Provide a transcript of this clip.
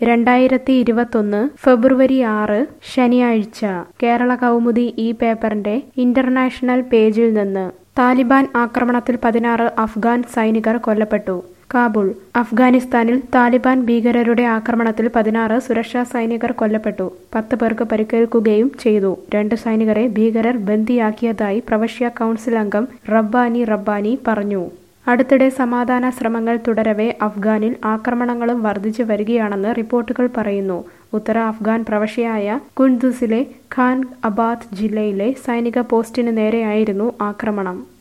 രണ്ടായിരത്തി ഇരുപത്തൊന്ന് ഫെബ്രുവരി ആറ് ശനിയാഴ്ച കേരള കൗമുദി ഈ പേപ്പറിന്റെ ഇന്റർനാഷണൽ പേജിൽ നിന്ന് താലിബാൻ ആക്രമണത്തിൽ പതിനാറ് അഫ്ഗാൻ സൈനികർ കൊല്ലപ്പെട്ടു കാബൂൾ അഫ്ഗാനിസ്ഥാനിൽ താലിബാൻ ഭീകരരുടെ ആക്രമണത്തിൽ പതിനാറ് സുരക്ഷാ സൈനികർ കൊല്ലപ്പെട്ടു പത്ത് പേർക്ക് പരിക്കേൽക്കുകയും ചെയ്തു രണ്ട് സൈനികരെ ഭീകരർ ബന്ദിയാക്കിയതായി പ്രവശ്യ കൗൺസിൽ അംഗം റബ്ബാനി റബ്ബാനി പറഞ്ഞു അടുത്തിടെ സമാധാന ശ്രമങ്ങൾ തുടരവെ അഫ്ഗാനിൽ ആക്രമണങ്ങളും വർദ്ധിച്ചു വരികയാണെന്ന് റിപ്പോർട്ടുകൾ പറയുന്നു ഉത്തര അഫ്ഗാൻ പ്രവശ്യയായ കുൻദുസിലെ ഖാൻ അബാദ് ജില്ലയിലെ സൈനിക പോസ്റ്റിന് നേരെയായിരുന്നു ആക്രമണം